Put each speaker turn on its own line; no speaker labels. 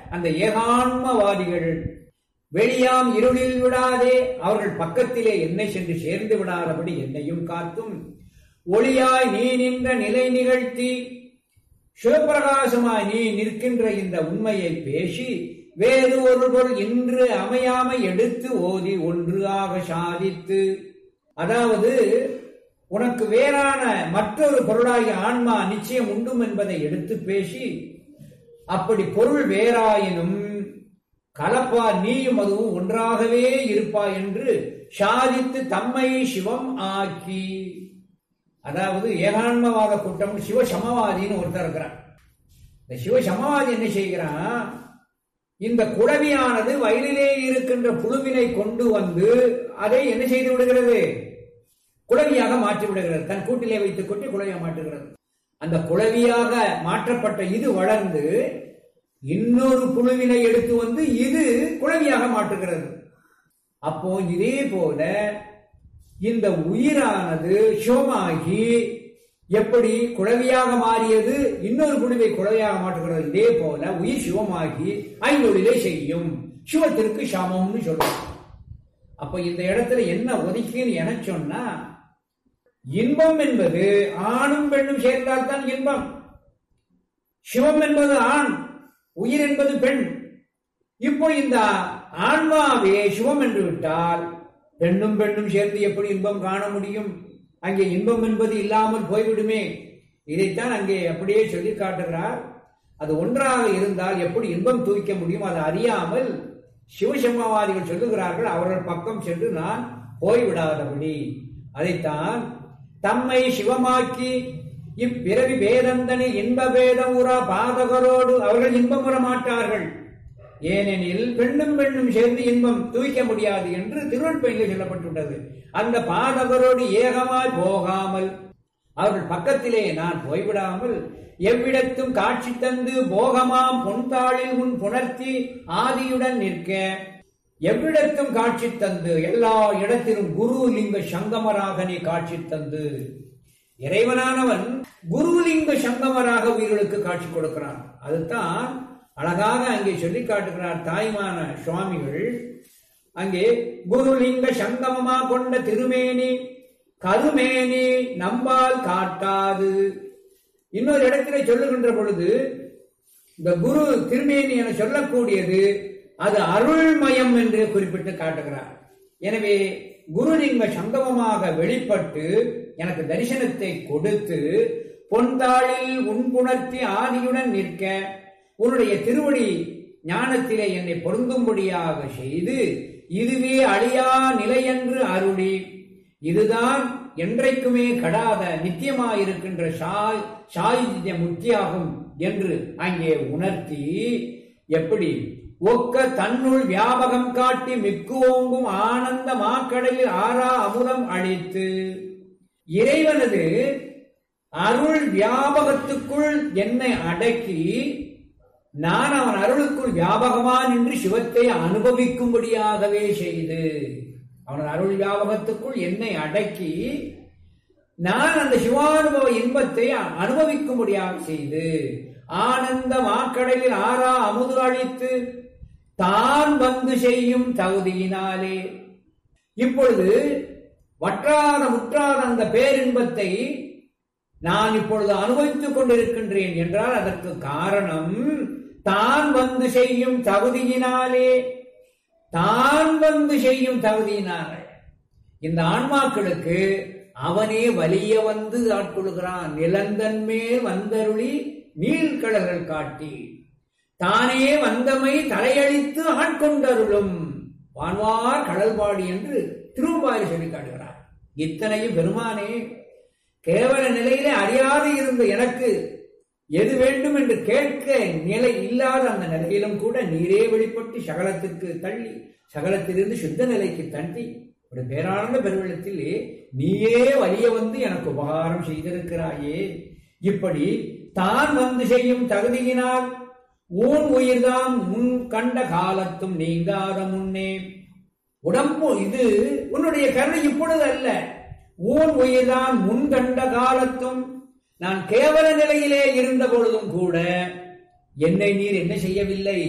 அந்த ஏகான்மவாதிகள் வெளியாம் இருளில் விடாதே அவர்கள் பக்கத்திலே என்னை சென்று சேர்ந்து விடாதபடி என்னையும் காத்தும் ஒளியாய் நீ நின்ற நிலை நிகழ்த்தி சிவபிரகாசமாய் நீ நிற்கின்ற இந்த உண்மையை பேசி வேறு ஒரு பொருள் இன்று அமையாமை எடுத்து ஓதி ஒன்று ஆக சாதித்து அதாவது உனக்கு வேறான மற்றொரு பொருளாகிய ஆன்மா நிச்சயம் உண்டும் என்பதை எடுத்து பேசி அப்படி பொருள் வேறாயினும் கலப்பா நீயும் அதுவும் ஒன்றாகவே இருப்பாய் என்று சாதித்து தம்மை சிவம் ஆக்கி அதாவது ஏகான்மவாத கூட்டம் சிவ சமவாதின்னு ஒருத்தர் இருக்கிறான் இந்த சிவ சமவாதி என்ன செய்கிறான் இந்த குளவியானது வயலிலே இருக்கின்ற புழுவினை கொண்டு வந்து அதை என்ன செய்து விடுகிறது குளவியாக மாற்றி விடுகிறது தன் கூட்டிலே வைத்துக் கொண்டு குளவியாக மாற்றுகிறது அந்த குளவியாக மாற்றப்பட்ட இது வளர்ந்து இன்னொரு புழுவினை எடுத்து வந்து இது குளவியாக மாற்றுகிறது அப்போ இதே போல இந்த உயிரானது சிவமாகி எப்படி குழவியாக மாறியது இன்னொரு குழுவை குழவையாக மாற்றுகிறது இதே போல உயிர் சிவமாகி ஐந்தொழிலை செய்யும் சிவத்திற்கு சமம்னு சொல்லுவோம் அப்ப இந்த இடத்துல என்ன ஒதுக்கின்னு என சொன்னா இன்பம் என்பது ஆணும் பெண்ணும் சேர்ந்தால்தான் இன்பம் சிவம் என்பது ஆண் உயிர் என்பது பெண் இப்போ இந்த ஆன்மாவே சிவம் என்று விட்டால் பெண்ணும் பெண்ணும் சேர்ந்து எப்படி இன்பம் காண முடியும் அங்கே இன்பம் என்பது இல்லாமல் போய்விடுமே இதைத்தான் அங்கே அப்படியே சொல்லி காட்டுகிறார் அது ஒன்றாக இருந்தால் எப்படி இன்பம் தூய்க்க முடியும் அதை அறியாமல் சிவசம்மவாதிகள் சொல்லுகிறார்கள் அவர்கள் பக்கம் சென்று நான் போய்விடாதபடி அதைத்தான் தம்மை சிவமாக்கி இப்பிறவி வேதந்தனி இன்ப வேதம் உறா பாதகரோடு அவர்கள் இன்பமுற மாட்டார்கள் ஏனெனில் பெண்ணும் பெண்ணும் சேர்ந்து இன்பம் தூய்க்க முடியாது என்று திருவள்ளுவரில் சொல்லப்பட்டுள்ளது அந்த பாதகரோடு ஏகமாய் போகாமல் அவர்கள் பக்கத்திலே நான் போய்விடாமல் எவ்விடத்தும் காட்சி தந்து போகமாம் பொன்தாளில் உன் புணர்த்தி ஆதியுடன் நிற்க எவ்விடத்தும் காட்சி தந்து எல்லா இடத்திலும் குரு லிங்க சங்கமராக நீ காட்சி தந்து இறைவனானவன் குருலிங்க சங்கமராக உயிர்களுக்கு காட்சி கொடுக்கிறான் அதுதான் அழகாக அங்கே சொல்லி காட்டுகிறார் தாய்மான சுவாமிகள் அங்கே குருலிங்க சங்கமமா கொண்ட திருமேனி கருமேனி நம்பால் காட்டாது இன்னொரு இடத்திலே சொல்லுகின்ற பொழுது இந்த குரு திருமேனி என சொல்லக்கூடியது அது அருள்மயம் என்று குறிப்பிட்டு காட்டுகிறார் எனவே குருலிங்க சங்கமமாக வெளிப்பட்டு எனக்கு தரிசனத்தை கொடுத்து பொன்தாளில் உன்புணர்த்தி ஆதியுடன் நிற்க உன்னுடைய திருவடி ஞானத்திலே என்னை பொருந்தும்படியாக செய்து இதுவே அழியா நிலை என்று அருளி இதுதான் என்றைக்குமே கடாத நித்தியமாயிருக்கின்ற சாய் சாயுஜ்ய முக்தியாகும் என்று அங்கே உணர்த்தி எப்படி ஒக்க தன்னுள் வியாபகம் காட்டி மிக்கு ஓங்கும் ஆனந்த மாக்கடலில் ஆறா அமுதம் அளித்து இறைவனது அருள் வியாபகத்துக்குள் என்னை அடக்கி நான் அவன் அருளுக்குள் வியாபகமா நின்று சிவத்தை அனுபவிக்கும்படியாகவே செய்து அவன் அருள் வியாபகத்துக்குள் என்னை அடக்கி நான் அந்த சிவானுபவ இன்பத்தை அனுபவிக்கும்படியாக செய்து ஆனந்த மாக்கடலில் ஆறா அமுது அளித்து தான் வந்து செய்யும் தகுதியினாலே இப்பொழுது வற்றாத முற்றாத அந்த பேரின்பத்தை நான் இப்பொழுது அனுபவித்துக் கொண்டிருக்கின்றேன் என்றால் அதற்கு காரணம் தான் வந்து செய்யும் தகுதியினாலே தான் வந்து செய்யும் தகுதியினாலே இந்த ஆன்மாக்களுக்கு அவனே வலிய வந்து ஆட்கொள்கிறான் நிலந்தன்மே வந்தருளி நீழ்கடல்கள் காட்டி தானே வந்தமை தலையழித்து ஆட்கொண்டருளும் வான்வார் கடல்பாடி என்று திரும்பாரி சொல்லி காட்டுகிறார் இத்தனையும் பெருமானே கேவல நிலையிலே அறியாது இருந்த எனக்கு எது வேண்டும் என்று கேட்க நிலை இல்லாத அந்த நிலையிலும் கூட நீரே வெளிப்பட்டு சகலத்துக்கு தள்ளி சகலத்திலிருந்து சுத்த நிலைக்கு தள்ளி ஒரு பேரானந்த பெருவெள்ளத்திலே நீயே வலிய வந்து எனக்கு உபகாரம் செய்திருக்கிறாயே இப்படி தான் வந்து செய்யும் தகுதியினால் ஊன் உயிர்தான் முன் கண்ட காலத்தும் நீங்காத முன்னே உடம்பு இது உன்னுடைய கருணை இப்பொழுது அல்ல ஊன் உயிர்தான் முன் கண்ட காலத்தும் நான் கேவல நிலையிலே இருந்த பொழுதும் கூட என்னை நீர் என்ன செய்யவில்லை